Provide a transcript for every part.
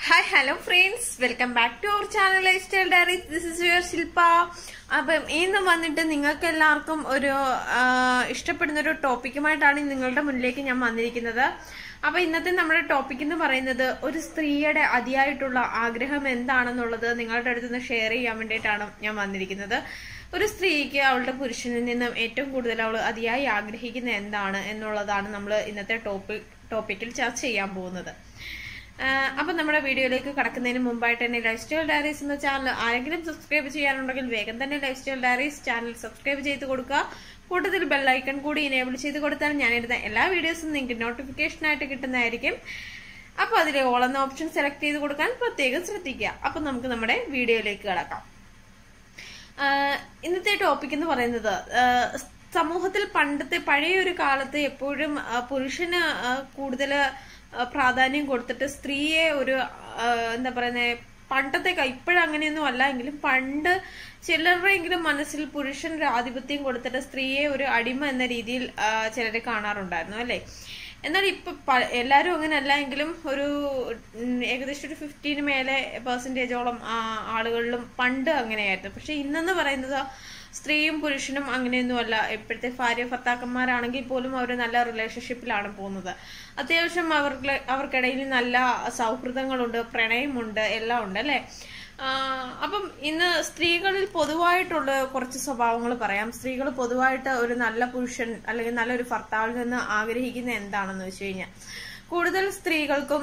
hi hello friends welcome back to our channel lifestyle diary this is your Shilpa അപ്പം ഇന്ന് വന്നിട്ട് നിങ്ങൾക്ക് എല്ലാവർക്കും ഒരു ആ, ഇഷ്ടപ്പെടുന്ന ഒരു ടോപ്പിക്കുമായിട്ടാണ് നിങ്ങളുടെ മുന്നിലേക്ക് ഞാൻ വന്നിരിക്കുന്നത് അപ്പൊ ഇന്നത്തെ നമ്മുടെ ടോപ്പിക് എന്ന് പറയുന്നത് ഒരു സ്ത്രീയുടെ അതിയായിട്ടുള്ള ആഗ്രഹം എന്താണെന്നുള്ളത് നിങ്ങളുടെ അടുത്ത് നിന്ന് ഷെയർ ചെയ്യാൻ വേണ്ടിയിട്ടാണ് ഞാൻ വന്നിരിക്കുന്നത് ഒരു സ്ത്രീക്ക് അവളുടെ പുരുഷനിൽ നിന്നും ഏറ്റവും കൂടുതൽ അവൾ അതിയായി ആഗ്രഹിക്കുന്ന എന്താണ് എന്നുള്ളതാണ് നമ്മൾ ഇന്നത്തെ ടോപ്പിക് ടോപ്പിക്കിൽ ചർച്ച ചെയ്യാൻ പോകുന്നത് ആഹ് അപ്പൊ നമ്മുടെ വീഡിയോയിലേക്ക് കടക്കുന്നതിന് മുമ്പായിട്ട് തന്നെ ലൈഫ് സ്റ്റൈൽ ഡയറീസ് എന്ന ചാനൽ ആരെങ്കിലും സബ്സ്ക്രൈബ് ചെയ്യാനുണ്ടെങ്കിൽ വേഗം തന്നെ lifestyle diaries channel subscribe ചെയ്ത് കൊടുക്കുക കൂട്ടത്തിൽ ബെല്ലൈക്കൺ കൂടി ഇനേബിൾ ചെയ്ത് കൊടുത്താൽ ഞാനിടുന്ന എല്ലാ വീഡിയോസും നിങ്ങൾക്ക് നോട്ടിഫിക്കേഷൻ ആയിട്ട് കിട്ടുന്നതായിരിക്കും അപ്പൊ അതിലെ ഓൾ എന്ന ഓപ്ഷൻ സെലക്ട് ചെയ്ത് കൊടുക്കാൻ പ്രത്യേകം ശ്രദ്ധിക്കുക അപ്പൊ നമുക്ക് നമ്മുടെ വീഡിയോയിലേക്ക് കടക്കാം ആഹ് ഇന്നത്തെ ടോപ്പിക് എന്ന് പറയുന്നത് ആഹ് സമൂഹത്തിൽ പണ്ടത്തെ പഴയ ഒരു കാലത്ത് എപ്പോഴും ആഹ് പുരുഷന് കൂടുതൽ പ്രാധാന്യം കൊടുത്തിട്ട് സ്ത്രീയെ ഒരു ആഹ് എന്താ പറയുന്നത് പണ്ടത്തെ ക- ഇപ്പോഴങ്ങനെയൊന്നും അല്ല എങ്കിലും പണ്ട് ചിലരുടെയെങ്കിലും മനസ്സിൽ പുരുഷൻ ഒരു ആധിപത്യം കൊടുത്തിട്ട് സ്ത്രീയെ ഒരു അടിമ എന്ന രീതിയിൽ ചിലരെ കാണാറുണ്ടായിരുന്നു അല്ലേ എന്നാൽ ഇപ്പൊ പ- എല്ലാരും അങ്ങനെയല്ല എങ്കിലും ഒരു ഉം, ഏകദേശം ഒരു ഫിഫ്റ്റീന് മേലെ പെർസെന്റേജോളം ആളുകളിലും പണ്ട് അങ്ങനെയായിരുന്നു പക്ഷെ ഇന്നെന്ന് പറയുന്നത് സ്ത്രീയും പുരുഷനും അങ്ങനെയൊന്നും അല്ല ഇപ്പോഴത്തെ ഭാര്യ ഭർത്താക്കന്മാരാണെങ്കിൽ പോലും അവർ നല്ല റിലേഷൻഷിപ്പിലാണ് പോകുന്നത് അത്യാവശ്യം അവർക്ക് അവർക്കിടയിൽ നല്ല സൗഹൃദങ്ങളുണ്ട് പ്രണയമുണ്ട് എല്ലാം ഉണ്ട് അല്ലെ അപ്പം ഇന്ന് സ്ത്രീകളിൽ പൊതുവായിട്ടുള്ള കുറച്ച് സ്വഭാവങ്ങൾ പറയാം സ്ത്രീകൾ പൊതുവായിട്ട് ഒരു നല്ല പുരുഷൻ അല്ലെങ്കിൽ നല്ലൊരു ഭർത്താവിൽ നിന്ന് ആഗ്രഹിക്കുന്ന എന്താണെന്ന് വെച്ച് കഴിഞ്ഞാൽ കൂടുതൽ സ്ത്രീകൾക്കും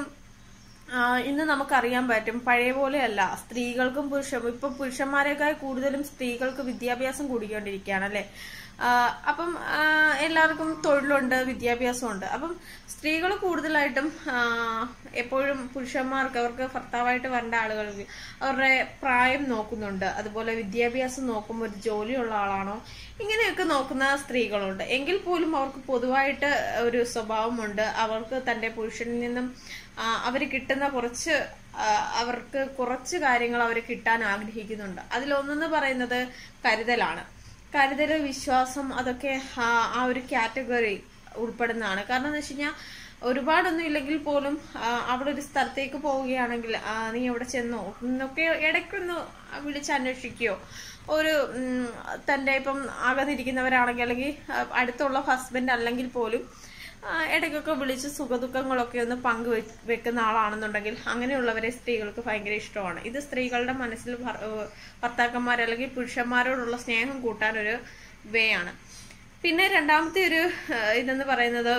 ആ, ഇന്ന് നമുക്കറിയാൻ പറ്റും പഴയ പോലെയല്ല സ്ത്രീകൾക്കും പുരുഷ ഇപ്പൊ പുരുഷന്മാരെക്കാൾ കൂടുതലും സ്ത്രീകൾക്ക് വിദ്യാഭ്യാസം കൂടിക്കൊണ്ടിരിക്കുകയാണ് അല്ലെ അപ്പം ആ, എല്ലാവർക്കും തൊഴിലുണ്ട് വിദ്യാഭ്യാസമുണ്ട് അപ്പം സ്ത്രീകൾ കൂടുതലായിട്ടും ആ, എപ്പോഴും പുരുഷന്മാർക്ക് അവർക്ക് ഭർത്താവായിട്ട് വരേണ്ട ആളുകൾക്ക് അവരുടെ പ്രായം നോക്കുന്നുണ്ട് അതുപോലെ വിദ്യാഭ്യാസം നോക്കുമ്പോൾ ഒരു ജോലിയുള്ള ആളാണോ ഇങ്ങനെയൊക്കെ നോക്കുന്ന സ്ത്രീകളുണ്ട് എങ്കിൽ പോലും അവർക്ക് പൊതുവായിട്ട് ഒരു സ്വഭാവമുണ്ട് അവർക്ക് തന്റെ പുരുഷനിൽ നിന്നും അവർ കിട്ടുന്ന കുറച്ച് ആ, അവർക്ക് കുറച്ച് കാര്യങ്ങൾ അവർ കിട്ടാൻ ആഗ്രഹിക്കുന്നുണ്ട് അതിലൊന്നെന്ന് പറയുന്നത് കരുതലാണ് കരുതൽ വിശ്വാസം അതൊക്കെ ആ ആ ഒരു കാറ്റഗറി ഉൾപ്പെടുന്നതാണ് കാരണം എന്ന് വെച്ച് കഴിഞ്ഞാൽ ഒരുപാടൊന്നും ഇല്ലെങ്കിൽ പോലും ആ, അവിടെ ഒരു സ്ഥലത്തേക്ക് പോവുകയാണെങ്കിൽ ആ, നീ അവിടെ ചെന്നോ എന്നൊക്കെ ഇടയ്ക്കൊന്ന് വിളിച്ചന്വേഷിക്കുകയോ ഒരു ഉം, തന്റെ ഇപ്പം അകന്നിരിക്കുന്നവരാണെങ്കിൽ അല്ലെങ്കിൽ ആ, അടുത്തുള്ള ഹസ്ബൻഡ് അല്ലെങ്കിൽ പോലും ആ, ഇടയ്ക്കൊക്കെ വിളിച്ച് സുഖദുഃഖങ്ങളൊക്കെ ഒന്ന് പങ്കു വെക്കുന്ന ആളാണെന്നുണ്ടെങ്കിൽ അങ്ങനെയുള്ളവരെ സ്ത്രീകൾക്ക് ഭയങ്കര ഇഷ്ടമാണ് ഇത് സ്ത്രീകളുടെ മനസ്സിൽ ഭർ- ഏഹ് ഭർത്താക്കന്മാർ അല്ലെങ്കിൽ പുരുഷന്മാരോടുള്ള സ്നേഹം കൂട്ടാൻ ഒരു വേ ആണ് പിന്നെ രണ്ടാമത്തെ ഒരു ഏഹ്, ഇതെന്ന് പറയുന്നത്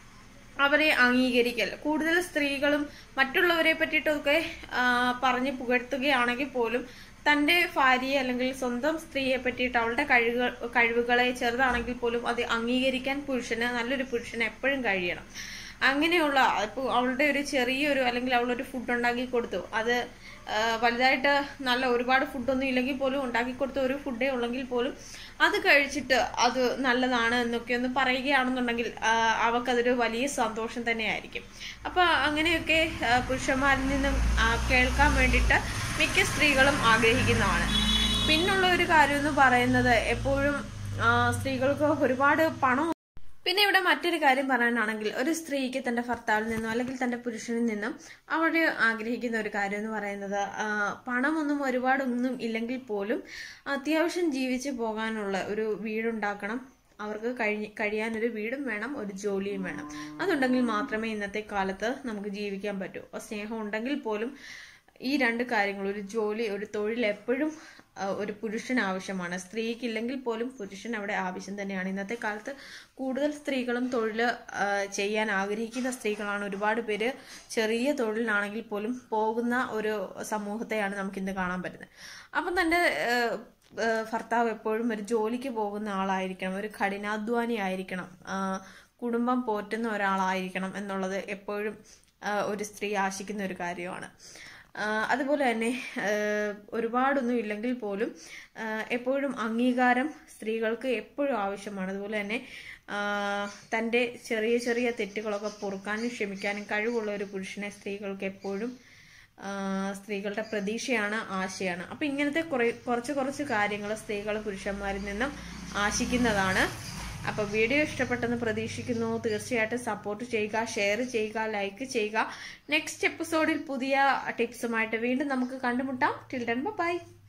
അവരെ അംഗീകരിക്കൽ കൂടുതൽ സ്ത്രീകളും മറ്റുള്ളവരെ പറ്റിയിട്ടൊക്കെ ആ, പറഞ്ഞ് പുകഴ്ത്തുകയാണെങ്കിൽ പോലും തന്റെ ഭാര്യയെ അല്ലെങ്കിൽ സ്വന്തം സ്ത്രീയെ പറ്റിയിട്ട് അവളുടെ കഴിവുകൾ കഴിവുകളെ ചെറുതാണെങ്കിൽ പോലും അത് അംഗീകരിക്കാൻ പുരുഷന് നല്ലൊരു പുരുഷന് എപ്പോഴും കഴിയണം അങ്ങനെയുള്ള ഇപ്പൊ അവളുടെ ഒരു ചെറിയൊരു അല്ലെങ്കിൽ അവളൊരു ഫുഡ് ഉണ്ടാക്കി കൊടുത്തു അത് ആ, വലുതായിട്ട് നല്ല ഒരുപാട് ഫുഡൊന്നും ഇല്ലെങ്കിൽ പോലും ഉണ്ടാക്കി കൊടുത്ത ഒരു ഫുഡേ ഉള്ളെങ്കിൽ പോലും അത് കഴിച്ചിട്ട് അത് നല്ലതാണ് എന്നൊക്കെ ഒന്ന് പറയുകയാണെന്നുണ്ടെങ്കിൽ ആ, അവൾക്കതൊരു വലിയ സന്തോഷം തന്നെയായിരിക്കും അപ്പൊ അങ്ങനെയൊക്കെ ആ, പുരുഷന്മാരിൽ നിന്നും ആ, കേൾക്കാൻ വേണ്ടിയിട്ട് മിക്ക സ്ത്രീകളും ആഗ്രഹിക്കുന്നതാണ് പിന്നുള്ള ഒരു കാര്യം എന്ന് പറയുന്നത് എപ്പോഴും ആ, സ്ത്രീകൾക്ക് ഒരുപാട് പണം പിന്നെ ഇവിടെ മറ്റൊരു കാര്യം പറയാനാണെങ്കിൽ ഒരു സ്ത്രീക്ക് തന്റെ ഭർത്താവിൽ നിന്നും അല്ലെങ്കിൽ തന്റെ പുരുഷനിൽ നിന്നും അവര് ആഗ്രഹിക്കുന്ന ഒരു കാര്യം എന്ന് പറയുന്നത് ആ, പണമൊന്നും ഒരുപാടൊന്നും ഇല്ലെങ്കിൽ പോലും അത്യാവശ്യം ജീവിച്ചു പോകാനുള്ള ഒരു വീടുണ്ടാക്കണം അവർക്ക് കഴി കഴിയാൻ ഒരു വീടും വേണം ഒരു ജോലിയും വേണം അതുണ്ടെങ്കിൽ മാത്രമേ ഇന്നത്തെ കാലത്ത് നമുക്ക് ജീവിക്കാൻ പറ്റൂ അപ്പോൾ സ്നേഹം ഉണ്ടെങ്കിൽ പോലും ഈ രണ്ട് കാര്യങ്ങൾ ഒരു ജോലി ഒരു തൊഴിൽ എപ്പോഴും ആ, ഒരു പുരുഷൻ ആവശ്യമാണ് സ്ത്രീക്കില്ലെങ്കിൽ പോലും പുരുഷൻ അവിടെ ആവശ്യം തന്നെയാണ് ഇന്നത്തെ കാലത്ത് കൂടുതൽ സ്ത്രീകളും തൊഴിൽ ചെയ്യാൻ ആഗ്രഹിക്കുന്ന സ്ത്രീകളാണ് ഒരുപാട് പേര് ചെറിയ തൊഴിലിനാണെങ്കിൽ പോലും പോകുന്ന ഒരു സമൂഹത്തെയാണ് നമുക്ക് ഇന്ന് കാണാൻ പറ്റുന്നത് അപ്പം തന്റെ ഏഹ്, ഏഹ്, ഭർത്താവ് എപ്പോഴും ഒരു ജോലിക്ക് പോകുന്ന ആളായിരിക്കണം ഒരു കഠിനാധ്വാനി ആയിരിക്കണം ആ, കുടുംബം പോറ്റുന്ന ഒരാളായിരിക്കണം എന്നുള്ളത് എപ്പോഴും ആ, ഒരു സ്ത്രീ ആശിക്കുന്ന ഒരു കാര്യമാണ് ആ, അതുപോലെ തന്നെ ആ, ഒരുപാടൊന്നും ഇല്ലെങ്കിൽ പോലും ആ, എപ്പോഴും അംഗീകാരം സ്ത്രീകൾക്ക് എപ്പോഴും ആവശ്യമാണ് അതുപോലെ തന്നെ ആ, തൻ്റെ ചെറിയ ചെറിയ തെറ്റുകളൊക്കെ പൊറുക്കാനും ക്ഷമിക്കാനും കഴിവുള്ള ഒരു പുരുഷനെ സ്ത്രീകൾക്ക് എപ്പോഴും ആ, സ്ത്രീകളുടെ പ്രതീക്ഷയാണ് ആശയാണ് അപ്പൊ ഇങ്ങനത്തെ കുറെ കുറച്ച് കുറച്ച് കാര്യങ്ങൾ സ്ത്രീകൾ പുരുഷന്മാരിൽ നിന്നും ആശിക്കുന്നതാണ് അപ്പോൾ വീഡിയോ ഇഷ്ടപ്പെട്ടെന്ന് പ്രതീക്ഷിക്കുന്നു തീർച്ചയായിട്ടും സപ്പോർട്ട് ചെയ്യുക ഷെയർ ചെയ്യുക ലൈക്ക് ചെയ്യുക നെക്സ്റ്റ് എപ്പിസോഡിൽ പുതിയ ടിപ്സുമായിട്ട് വീണ്ടും നമുക്ക് കണ്ടുമുട്ടാം ടിൽ ഡൺ ബൈ